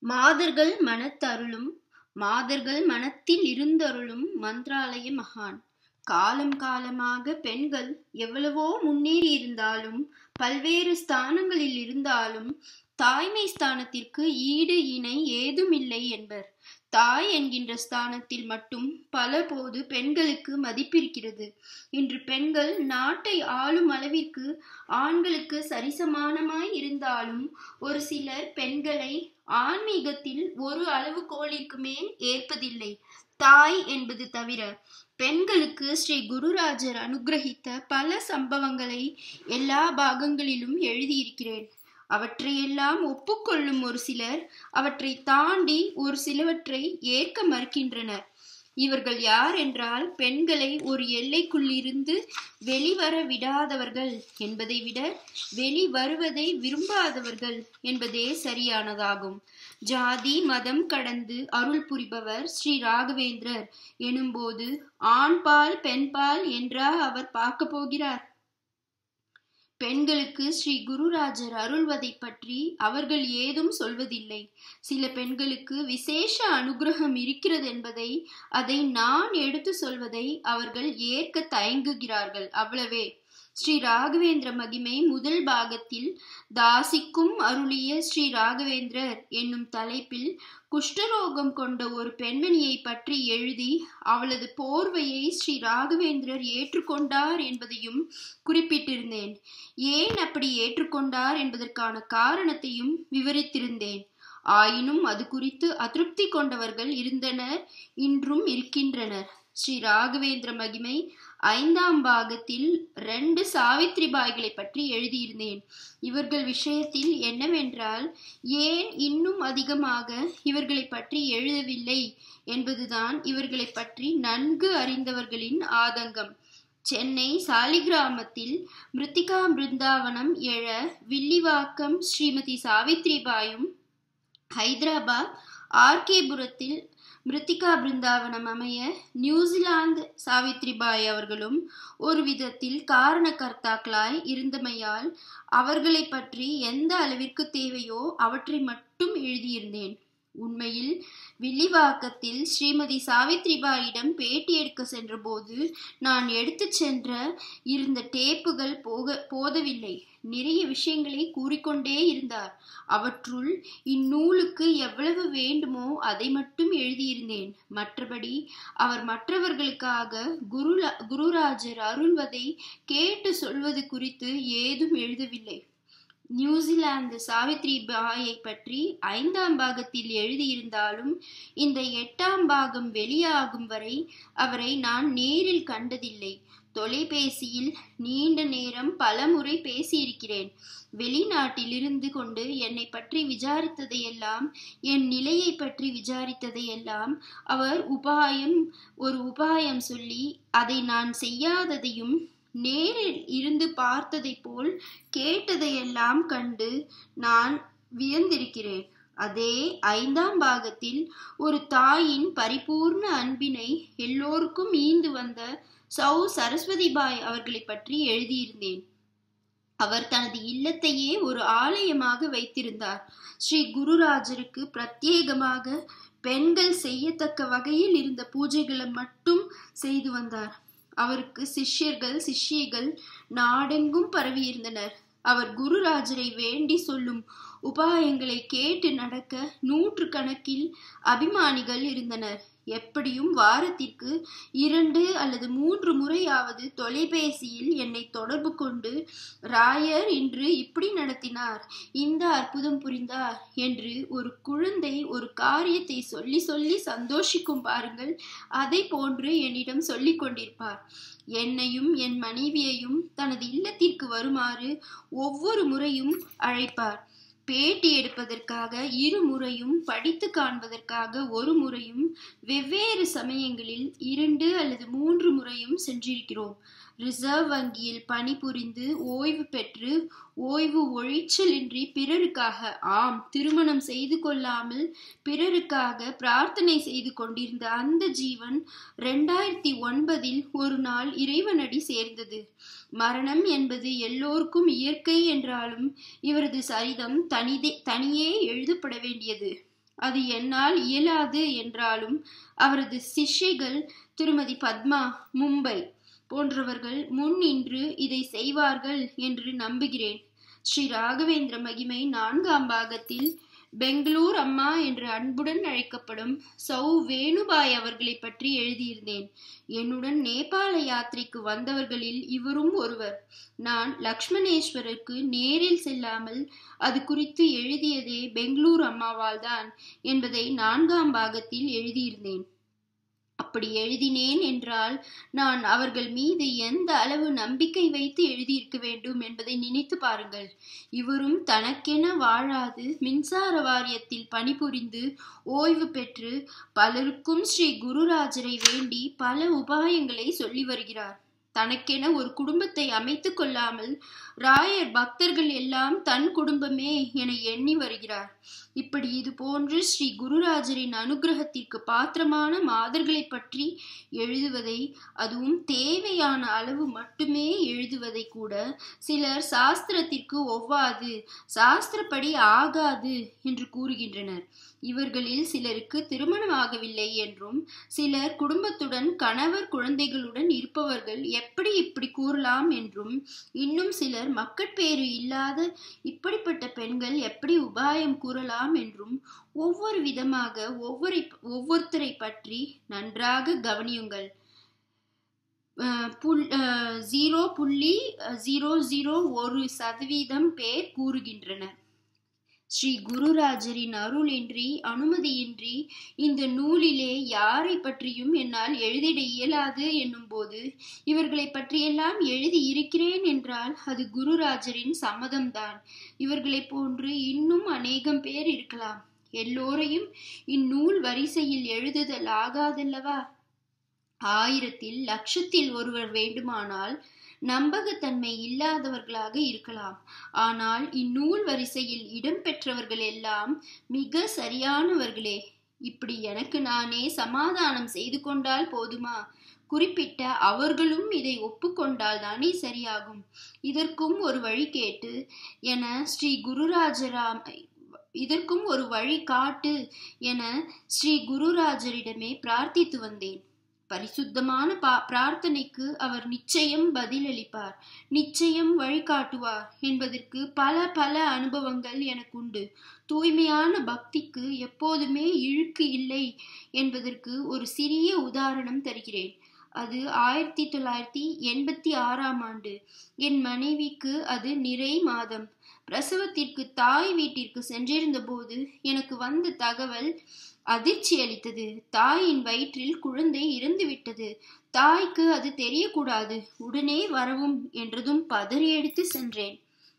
மாதர்கள் மனத்தருளும் மாதர்கள் மனத்தில் இருந்தருளும் மந்த்ராலய மகான் காலம் காலமாக பெண்கள் எவ்வளவோ முன்னேறி இருந்தாலும் பல்வேறு ஸ்தானங்களில் இருந்தாலும் தாய்மை ஸ்தானத்திற்கு ஈடு இணை ஏதுமில்லை என்பர் தாய் என்கின்ற ஸ்தானத்தில் மட்டும் பல போது பெண்களுக்கு மதிப்பிருக்கிறது இன்று பெண்கள் நாட்டை ஆளும் அளவிற்கு ஆண்களுக்கு சரிசமானமாய் இருந்தாலும் ஒரு சிலர் பெண்களை ஆன்மீகத்தில் ஒரு அளவுகோலிற்கு மேல் ஏற்பதில்லை தாய் என்பது தவிர பெண்களுக்கு ஸ்ரீ குருராஜர் அனுகிரகித்த பல சம்பவங்களை எல்லா பாகங்களிலும் எழுதியிருக்கிறேன் அவற்றையெல்லாம் ஒப்புக்கொள்ளும் ஒரு சிலர் அவற்றை தாண்டி ஒரு சிலவற்றை ஏற்க மறுக்கின்றனர் இவர்கள் யார் என்றால் பெண்களை ஒரு எல்லைக்குள்ளிருந்து வெளிவர விடாதவர்கள் என்பதை விட வெளி வருவதை விரும்பாதவர்கள் என்பதே சரியானதாகும் ஜாதி மதம் கடந்து அருள் புரிபவர் ஸ்ரீ ராகவேந்திரர் எனும்போது ஆண்பால் பெண்பால் என்றா அவர் பார்க்க போகிறார் பெண்களுக்கு ஸ்ரீ குருராஜர் அருள்வதை பற்றி அவர்கள் ஏதும் சொல்வதில்லை சில பெண்களுக்கு விசேஷ அனுகிரகம் இருக்கிறது என்பதை அதை நான் எடுத்து சொல்வதை அவர்கள் ஏற்க தயங்குகிறார்கள் அவ்வளவே ஸ்ரீ ராகவேந்திர மகிமை முதல் பாகத்தில் தாசிக்கும் அருளிய ஸ்ரீ ராகவேந்திரர் என்னும் தலைப்பில் குஷ்டரோகம் கொண்ட ஒரு பெண்மணியை பற்றி எழுதி அவளது போர்வையை ஸ்ரீ ராகவேந்திரர் ஏற்றுக்கொண்டார் என்பதையும் குறிப்பிட்டிருந்தேன் ஏன் அப்படி ஏற்றுக்கொண்டார் என்பதற்கான காரணத்தையும் விவரித்திருந்தேன் ஆயினும் அது குறித்து அதிருப்தி கொண்டவர்கள் இருந்தனர் இன்றும் இருக்கின்றனர் ஸ்ரீ ராகவேந்திர மகிமை ஐந்தாம் பாகத்தில் ரெண்டு சாவித்ரி பாய்களை பற்றி எழுதியிருந்தேன் இவர்கள் விஷயத்தில் என்னவென்றால் ஏன் இன்னும் அதிகமாக இவர்களை பற்றி எழுதவில்லை என்பதுதான் இவர்களை பற்றி நன்கு அறிந்தவர்களின் ஆதங்கம் சென்னை சாலிகிராமத்தில் மிருத்திகா பிருந்தாவனம் எழ வில்லிவாக்கம் ஸ்ரீமதி சாவித்ரிபாயும் ஹைதராபாத் ஆர்கேபுரத்தில் மிருத்திகா பிருந்தாவனம் அமைய நியூசிலாந்து சாவித்ரிபாய் அவர்களும் ஒரு விதத்தில் காரணகர்த்தாக்களாய் இருந்தமையால் அவர்களை பற்றி எந்த அளவிற்கு தேவையோ அவற்றை மட்டும் எழுதியிருந்தேன் உண்மையில் வில்லிவாக்கத்தில் ஸ்ரீமதி சாவித்ரிபாயிடம் பேட்டி எடுக்க சென்றபோது நான் எடுத்து சென்ற இருந்த டேப்புகள் போக போதவில்லை நிறைய விஷயங்களை கூறிக்கொண்டே இருந்தார் அவற்றுள் இந்நூலுக்கு எவ்வளவு வேண்டுமோ அதை மட்டும் எழுதியிருந்தேன் மற்றபடி அவர் மற்றவர்களுக்காக குரு குருராஜர் அருள்வதை கேட்டு சொல்வது குறித்து ஏதும் எழுதவில்லை நியூசிலாந்து சாவித்ரி பாயை பற்றி ஐந்தாம் பாகத்தில் எழுதியிருந்தாலும் இந்த எட்டாம் பாகம் வெளியாகும் வரை அவரை நான் நேரில் கண்டதில்லை தொலைபேசியில் நீண்ட நேரம் பலமுறை பேசியிருக்கிறேன் வெளிநாட்டில் இருந்து கொண்டு என்னை பற்றி விசாரித்ததையெல்லாம் என் நிலையை பற்றி விசாரித்ததையெல்லாம் அவர் உபாயம் ஒரு உபாயம் சொல்லி அதை நான் செய்யாததையும் நேரில் இருந்து பார்த்ததை போல் கேட்டதையெல்லாம் கண்டு நான் வியந்திருக்கிறேன் அதே ஐந்தாம் பாகத்தில் ஒரு தாயின் பரிபூர்ண அன்பினை எல்லோருக்கும் ஈந்து வந்த சௌ சரஸ்வதி பாய் அவர்களை பற்றி எழுதியிருந்தேன் அவர் தனது இல்லத்தையே ஒரு ஆலயமாக வைத்திருந்தார் ஸ்ரீ குருராஜருக்கு பிரத்யேகமாக பெண்கள் செய்யத்தக்க வகையில் இருந்த பூஜைகளை மட்டும் செய்து வந்தார் அவருக்கு சிஷ்யர்கள் சிஷ்யைகள் நாடெங்கும் பரவியிருந்தனர் அவர் குருராஜரை வேண்டி சொல்லும் உபாயங்களை கேட்டு நடக்க நூற்று கணக்கில் அபிமானிகள் இருந்தனர் எப்படியும் வாரத்திற்கு இரண்டு அல்லது மூன்று முறையாவது தொலைபேசியில் என்னை தொடர்பு கொண்டு ராயர் இன்று இப்படி நடத்தினார் இந்த அற்புதம் புரிந்தார் என்று ஒரு குழந்தை ஒரு காரியத்தை சொல்லி சொல்லி சந்தோஷிக்கும் பாருங்கள் அதை போன்று என்னிடம் சொல்லிக் கொண்டிருப்பார் என்னையும் என் மனைவியையும் தனது இல்லத்திற்கு வருமாறு ஒவ்வொரு முறையும் அழைப்பார் பேட்டி எடுப்பதற்காக இரு முறையும் படித்து காண்பதற்காக ஒரு முறையும் வெவ்வேறு சமயங்களில் இரண்டு அல்லது மூன்று முறையும் சென்றிருக்கிறோம் ரிசர்வ் வங்கியில் பணிபுரிந்து ஓய்வு பெற்று ஓய்வு ஒழிச்சலின்றி பிறருக்காக ஆம் திருமணம் செய்து கொள்ளாமல் பிறருக்காக பிரார்த்தனை செய்து கொண்டிருந்த அந்த ஜீவன் ரெண்டாயிரத்தி ஒன்பதில் ஒரு நாள் இறைவனடி சேர்ந்தது மரணம் என்பது எல்லோருக்கும் இயற்கை என்றாலும் இவரது சரிதம் தனிதே தனியே எழுதப்பட வேண்டியது அது என்னால் இயலாது என்றாலும் அவரது சிஷ்யைகள் திருமதி பத்மா மும்பை போன்றவர்கள் முன் நின்று இதை செய்வார்கள் என்று நம்புகிறேன் ஸ்ரீ ராகவேந்திர மகிமை நான்காம் பாகத்தில் பெங்களூர் அம்மா என்று அன்புடன் அழைக்கப்படும் சௌ வேணுபாய் அவர்களை பற்றி எழுதியிருந்தேன் என்னுடன் நேபாள யாத்திரைக்கு வந்தவர்களில் இவரும் ஒருவர் நான் லக்ஷ்மணேஸ்வருக்கு நேரில் செல்லாமல் அது குறித்து எழுதியதே பெங்களூர் அம்மாவால் தான் என்பதை நான்காம் பாகத்தில் எழுதியிருந்தேன் அப்படி எழுதினேன் என்றால் நான் அவர்கள் மீது எந்த அளவு நம்பிக்கை வைத்து எழுதியிருக்க வேண்டும் என்பதை நினைத்து பாருங்கள் இவரும் தனக்கென வாழாது மின்சார வாரியத்தில் பணிபுரிந்து ஓய்வு பெற்று பலருக்கும் ஸ்ரீ குருராஜரை வேண்டி பல உபாயங்களை சொல்லி வருகிறார் தனக்கென ஒரு குடும்பத்தை அமைத்து கொள்ளாமல் ராயர் பக்தர்கள் எல்லாம் தன் குடும்பமே என எண்ணி வருகிறார் இப்படி இது போன்று ஸ்ரீ குருராஜரின் அனுகிரகத்திற்கு பாத்திரமான மாதர்களை பற்றி எழுதுவதை அதுவும் தேவையான அளவு மட்டுமே எழுதுவதை கூட சிலர் சாஸ்திரத்திற்கு ஒவ்வாது சாஸ்திரப்படி ஆகாது என்று கூறுகின்றனர் இவர்களில் சிலருக்கு திருமணமாகவில்லை என்றும் சிலர் குடும்பத்துடன் கணவர் குழந்தைகளுடன் இருப்பவர்கள் எப்படி இப்படி கூறலாம் என்றும் இன்னும் சிலர் மக்கட்பேறு இல்லாத இப்படிப்பட்ட பெண்கள் எப்படி உபாயம் கூறலாம் என்றும் ஒவ்வொரு விதமாக ஒவ்வொரு ஒவ்வொருத்தரை பற்றி நன்றாக கவனியுங்கள் புல் ஜீரோ புள்ளி ஜீரோ ஜீரோ ஒரு சதவீதம் பேர் கூறுகின்றனர் ஸ்ரீ குருராஜரின் அருளின்றி அனுமதியின்றி இந்த நூலிலே யாரை பற்றியும் என்னால் எழுதிட இயலாது என்னும் போது இவர்களை பற்றியெல்லாம் எழுதி இருக்கிறேன் என்றால் அது குருராஜரின் சம்மதம்தான் இவர்களை போன்று இன்னும் அநேகம் பேர் இருக்கலாம் எல்லோரையும் இந்நூல் வரிசையில் எழுதுதல் ஆகாதல்லவா ஆயிரத்தில் லட்சத்தில் ஒருவர் வேண்டுமானால் நம்பகத்தன்மை இல்லாதவர்களாக இருக்கலாம் ஆனால் இந்நூல் வரிசையில் இடம்பெற்றவர்கள் எல்லாம் மிக சரியானவர்களே இப்படி எனக்கு நானே சமாதானம் செய்து கொண்டால் போதுமா குறிப்பிட்ட அவர்களும் இதை ஒப்புக்கொண்டால் தானே சரியாகும் இதற்கும் ஒரு வழி கேட்டு என ஸ்ரீ குருராஜராம் இதற்கும் ஒரு வழி காட்டு என ஸ்ரீ குருராஜரிடமே பிரார்த்தித்து வந்தேன் பரிசுத்தமான பா பிரார்த்தனைக்கு அவர் நிச்சயம் பதிலளிப்பார் நிச்சயம் வழிகாட்டுவார் என்பதற்கு பல பல அனுபவங்கள் எனக்கு உண்டு தூய்மையான பக்திக்கு எப்போதுமே இழுக்கு இல்லை என்பதற்கு ஒரு சிறிய உதாரணம் தருகிறேன் அது ஆயிரத்தி தொள்ளாயிரத்தி எண்பத்தி ஆறாம் ஆண்டு என் மனைவிக்கு அது நிறை மாதம் பிரசவத்திற்கு தாய் வீட்டிற்கு சென்றிருந்த போது எனக்கு வந்த தகவல் அதிர்ச்சி அளித்தது தாயின் வயிற்றில் குழந்தை இறந்துவிட்டது தாய்க்கு அது தெரியக்கூடாது உடனே வரவும் என்றதும் பதறி எடுத்து சென்றேன்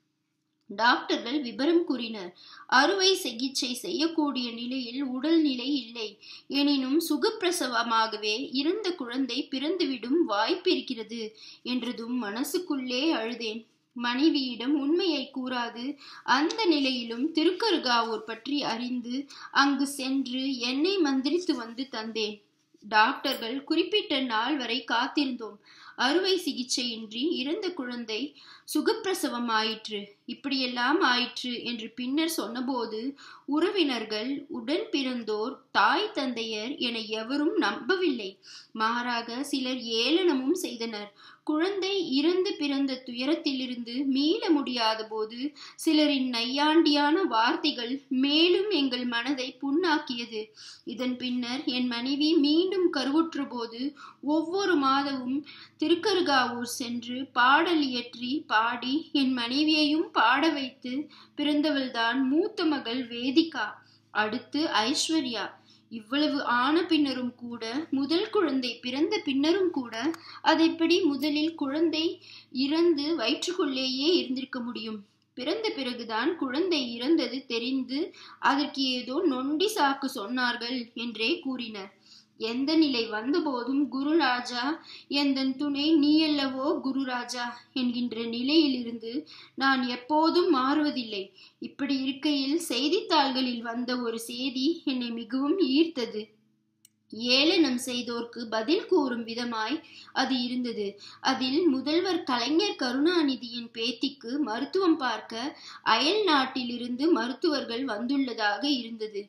டாக்டர்கள் விபரம் கூறினர் அறுவை சிகிச்சை செய்யக்கூடிய நிலையில் உடல் நிலை இல்லை எனினும் சுகப்பிரசவமாகவே இறந்த குழந்தை பிறந்துவிடும் வாய்ப்பு இருக்கிறது என்றதும் மனசுக்குள்ளே அழுதேன் மனைவியிடம் உண்மையை கூறாது அந்த நிலையிலும் திருக்கருகாவூர் பற்றி அறிந்து அங்கு சென்று என்னை மந்திரித்து வந்து தந்தேன் டாக்டர்கள் குறிப்பிட்ட நாள் வரை காத்திருந்தோம் அறுவை சிகிச்சையின்றி இறந்த குழந்தை சுகப்பிரசவம் ஆயிற்று இப்படியெல்லாம் ஆயிற்று என்று பின்னர் சொன்னபோது உறவினர்கள் உடன் பிறந்தோர் தாய் தந்தையர் என எவரும் நம்பவில்லை மாறாக சிலர் ஏளனமும் செய்தனர் குழந்தை இறந்து பிறந்த துயரத்திலிருந்து மீள முடியாத போது சிலரின் நையாண்டியான வார்த்தைகள் மேலும் எங்கள் மனதை புண்ணாக்கியது இதன் பின்னர் என் மனைவி மீண்டும் கருவுற்ற போது ஒவ்வொரு மாதமும் திருக்கருகாவூர் சென்று பாடல் இயற்றி பாடி என் மனைவியையும் பாட வைத்து பிறந்தவள்தான் மூத்த மகள் வேதிகா அடுத்து ஐஸ்வர்யா இவ்வளவு ஆன பின்னரும் கூட முதல் குழந்தை பிறந்த பின்னரும் கூட அதைப்படி முதலில் குழந்தை இறந்து வயிற்றுக்குள்ளேயே இருந்திருக்க முடியும் பிறந்த பிறகுதான் குழந்தை இறந்தது தெரிந்து அதற்கு ஏதோ நொண்டி சாக்கு சொன்னார்கள் என்றே கூறினர் எந்த நிலை வந்தபோதும் குருராஜா எந்தன் துணை நீயல்லவோ குருராஜா என்கின்ற நிலையிலிருந்து நான் எப்போதும் மாறுவதில்லை இப்படி இருக்கையில் செய்தித்தாள்களில் வந்த ஒரு செய்தி என்னை மிகவும் ஈர்த்தது ஏளனம் செய்தோர்க்கு பதில் கூறும் விதமாய் அது இருந்தது அதில் முதல்வர் கலைஞர் கருணாநிதியின் பேத்திக்கு மருத்துவம் பார்க்க அயல் நாட்டிலிருந்து மருத்துவர்கள் வந்துள்ளதாக இருந்தது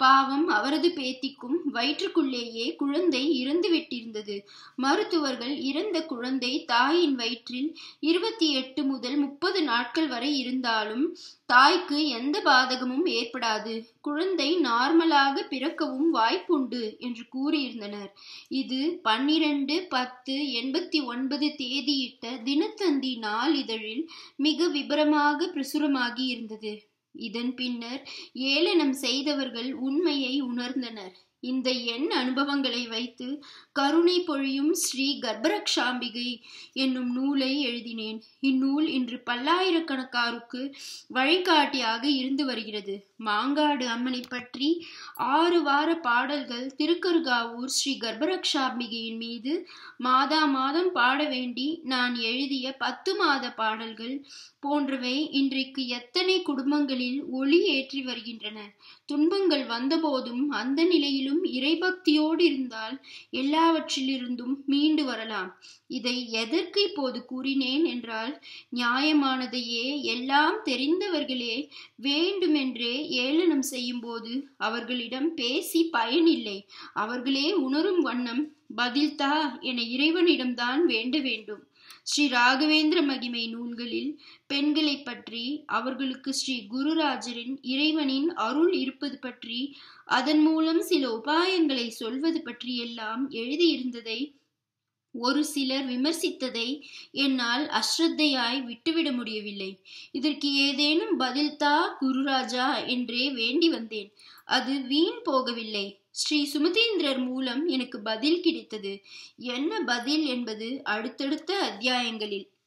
பாவம் அவரது பேத்திக்கும் வயிற்றுக்குள்ளேயே குழந்தை இறந்து விட்டிருந்தது மருத்துவர்கள் இறந்த குழந்தை தாயின் வயிற்றில் இருபத்தி எட்டு முதல் முப்பது நாட்கள் வரை இருந்தாலும் தாய்க்கு எந்த பாதகமும் ஏற்படாது குழந்தை நார்மலாக பிறக்கவும் வாய்ப்புண்டு என்று கூறியிருந்தனர் இது பன்னிரண்டு பத்து எண்பத்தி ஒன்பது தேதியிட்ட தினத்தந்தி நாளிதழில் மிக விபரமாக பிரசுரமாகி இருந்தது இதன் பின்னர் ஏளனம் செய்தவர்கள் உண்மையை உணர்ந்தனர் இந்த எண் அனுபவங்களை வைத்து கருணை பொழியும் ஸ்ரீ கர்ப்பரக்ஷாம்பிகை என்னும் நூலை எழுதினேன் இந்நூல் இன்று பல்லாயிரக்கணக்காருக்கு வழிகாட்டியாக இருந்து வருகிறது மாங்காடு அம்மனை பற்றி ஆறு வார பாடல்கள் திருக்கருகாவூர் ஸ்ரீ கர்ப்பரக்ஷாம்பிகையின் மீது மாதா மாதம் பாட வேண்டி நான் எழுதிய பத்து மாத பாடல்கள் போன்றவை இன்றைக்கு எத்தனை குடும்பங்களில் ஒளி ஏற்றி வருகின்றன துன்பங்கள் வந்தபோதும் அந்த நிலையிலும் இறைபக்தியோடு இருந்தால் எல்லாவற்றிலிருந்தும் மீண்டு வரலாம் இதை எதற்கு இப்போது கூறினேன் என்றால் நியாயமானதையே எல்லாம் தெரிந்தவர்களே வேண்டுமென்றே ஏளனம் செய்யும்போது அவர்களிடம் பேசி பயனில்லை அவர்களே உணரும் வண்ணம் பதில்தா என இறைவனிடம்தான் வேண்ட வேண்டும் ஸ்ரீ ராகவேந்திர மகிமை நூல்களில் பெண்களை பற்றி அவர்களுக்கு ஸ்ரீ குருராஜரின் இறைவனின் அருள் இருப்பது பற்றி அதன் மூலம் சில உபாயங்களை சொல்வது பற்றி எல்லாம் எழுதியிருந்ததை ஒரு சிலர் விமர்சித்ததை என்னால் அஸ்ரத்தையாய் விட்டுவிட முடியவில்லை இதற்கு ஏதேனும் பதில்தா குருராஜா என்றே வேண்டி வந்தேன் அது வீண் போகவில்லை ஸ்ரீ சுமதேந்திரர் மூலம் எனக்கு பதில் கிடைத்தது என்ன பதில் என்பது அடுத்தடுத்த அத்தியாயங்களில்